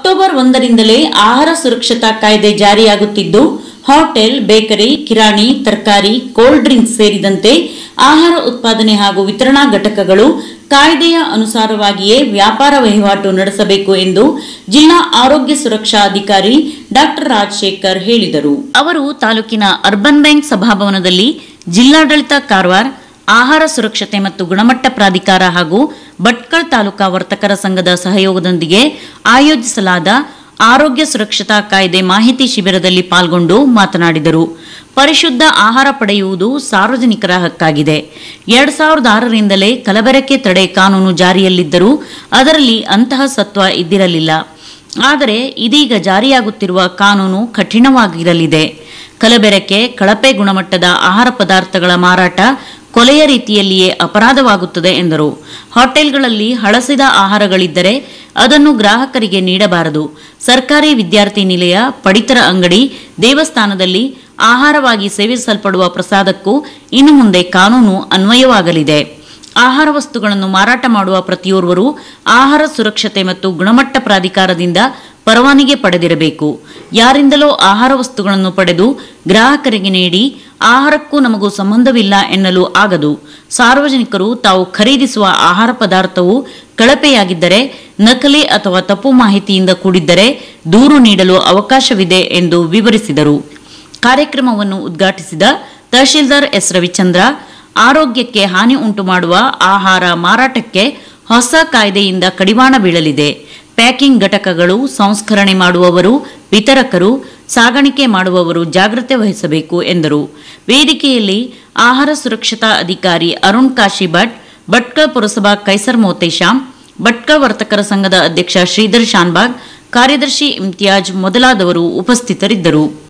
October ಒಂದರಿಂದಲೇ ಆಹಾರ ಸುರಕ್ಷತಾ ಕಾಯ್ದೆ ಜಾರಿಯಾಗುತ್ತಿದ್ದು ಹೋಟೆಲ್ ಬೇಕರಿ ಕಿರಾಣಿ ತರಕಾರಿ ಕೋಲ್ಡ್ ಡ್ರಿಂಕ್ಸ್ ಸೇರಿದಂತೆ ಆಹಾರ ಉತ್ಪಾದನೆ ಹಾಗೂ ವಿತರಣಾ ಘಟಕಗಳು ಕಾಯ್ದೆಯ ಅನುಸಾರವಾಗಿಯೇ ವ್ಯಾಪಾರ ವಹಿವಾಟು ನಡೆಸಬೇಕು ಎಂದು ಜಿಲ್ಲಾ ಆರೋಗ್ಯ ಸುರಕ್ಷಾ ಅಧಿಕಾರಿ ಡಾಕ್ಟರ್ ರಾಜಶೇಖರ್ ಹೇಳಿದರು ಅವರು ತಾಲೂಕಿನ ಅರ್ಬನ್ ಬ್ಯಾಂಕ್ ಸಭಾಭವನದಲ್ಲಿ ಜಿಲ್ಲಾಡಳಿತ ಕಾರವಾರ ಆಹಾರ ಸುರಕ್ಷತೆ ಮತ್ತು ಗುಣಮಟ್ಟ ಪ್ರಾಧಿಕಾರ ಹಾಗೂ ಭಟ್ಕಳ ತಾಲೂಕಾ ವರ್ತಕರ ಸಂಘದ ಸಹಯೋಗದೊಂದಿಗೆ ಆಯೋಜಿಸಲಾದ ಆರೋಗ್ಯ ಸುರಕ್ಷತಾ ಕಾಯ್ದೆ ಮಾಹಿತಿ ಶಿಬಿರದಲ್ಲಿ ಪಾಲ್ಗೊಂಡು ಮಾತನಾಡಿದರು ಪರಿಶುದ್ಧ ಆಹಾರ ಪಡೆಯುವುದು ಸಾರ್ವಜನಿಕರ ಹಕ್ಕಾಗಿದೆ ಎರಡ್ ಸಾವಿರದ ಆರರಿಂದಲೇ ಕಲಬೆರಕೆ ತಡೆ ಕಾನೂನು ಜಾರಿಯಲ್ಲಿದ್ದರೂ ಅದರಲ್ಲಿ ಅಂತಹ ಸತ್ವ ಇದ್ದಿರಲಿಲ್ಲ ಆದರೆ ಇದೀಗ ಜಾರಿಯಾಗುತ್ತಿರುವ ಕಾನೂನು ಕಠಿಣವಾಗಿರಲಿದೆ ಕಲಬೆರಕೆ ಕಳಪೆ ಗುಣಮಟ್ಟದ ಆಹಾರ ಪದಾರ್ಥಗಳ ಮಾರಾಟ ಕೊಲೆಯ ರೀತಿಯಲ್ಲಿಯೇ ಅಪರಾಧವಾಗುತ್ತದೆ ಎಂದರು ಹೋಟೆಲ್ಗಳಲ್ಲಿ ಹಳಸಿದ ಆಹಾರಗಳಿದ್ದರೆ ಅದನ್ನು ಗ್ರಾಹಕರಿಗೆ ನೀಡಬಾರದು ಸರ್ಕಾರಿ ವಿದ್ಯಾರ್ಥಿ ನಿಲಯ ಪಡಿತರ ಅಂಗಡಿ ದೇವಸ್ಥಾನದಲ್ಲಿ ಆಹಾರವಾಗಿ ಸೇವಿಸಲ್ಪಡುವ ಪ್ರಸಾದಕ್ಕೂ ಇನ್ನು ಮುಂದೆ ಕಾನೂನು ಅನ್ವಯವಾಗಲಿದೆ ಆಹಾರ ವಸ್ತುಗಳನ್ನು ಮಾರಾಟ ಮಾಡುವ ಪ್ರತಿಯೋರ್ವರು ಆಹಾರ ಸುರಕ್ಷತೆ ಮತ್ತು ಗುಣಮಟ್ಟ ಪ್ರಾಧಿಕಾರದಿಂದ ಪರವಾನಗಿ ಪಡೆದಿರಬೇಕು ಯಾರಿಂದಲೋ ಆಹಾರ ವಸ್ತುಗಳನ್ನು ಪಡೆದು ಗ್ರಾಹಕರಿಗೆ ನೀಡಿ ಆಹಾರಕ್ಕೂ ನಮಗೂ ಸಂಬಂಧವಿಲ್ಲ ಎನ್ನಲು ಆಗದು ಸಾರ್ವಜನಿಕರು ತಾವು ಖರೀದಿಸುವ ಆಹಾರ ಪದಾರ್ಥವು ಕಳಪೆಯಾಗಿದ್ದರೆ ನಕಲಿ ಅಥವಾ ತಪ್ಪು ಮಾಹಿತಿಯಿಂದ ಕೂಡಿದ್ದರೆ ದೂರು ನೀಡಲು ಅವಕಾಶವಿದೆ ಎಂದು ವಿವರಿಸಿದರು ಕಾರ್ಯಕ್ರಮವನ್ನು ಉದ್ಘಾಟಿಸಿದ ತಹಶೀಲ್ದಾರ್ ಎಸ್ ರವಿಚಂದ್ರ ಆರೋಗ್ಯಕ್ಕೆ ಹಾನಿ ಉಂಟು ಮಾಡುವ ಆಹಾರ ಮಾರಾಟಕ್ಕೆ ಹೊಸ ಕಾಯ್ದೆಯಿಂದ ಕಡಿವಾಣ ಬೀಳಲಿದೆ ಪ್ಯಾಕಿಂಗ್ ಘಟಕಗಳು ಸಂಸ್ಕರಣೆ ಮಾಡುವವರು ವಿತರಕರು ಸಾಗಾಣಿಕೆ ಮಾಡುವವರು ಜಾಗ್ರತೆ ವಹಿಸಬೇಕು ಎಂದರು ವೇದಿಕೆಯಲ್ಲಿ ಆಹಾರ ಸುರಕ್ಷತಾ ಅಧಿಕಾರಿ ಅರುಣ್ ಕಾಶಿ ಭಟ್ ಭಟ್ಕಳ ಪುರಸಭಾ ಕೈಸರ್ ಮೋತೇಶಾಮ್ ಭಟ್ಕಳ ವರ್ತಕರ ಸಂಘದ ಅಧ್ಯಕ್ಷ ಶ್ರೀಧರ್ ಶಾನ್ಬಾಗ್ ಕಾರ್ಯದರ್ಶಿ ಇಮ್ತಿಯಾಜ್ ಮೊದಲಾದವರು ಉಪಸ್ಥಿತರಿದ್ದರು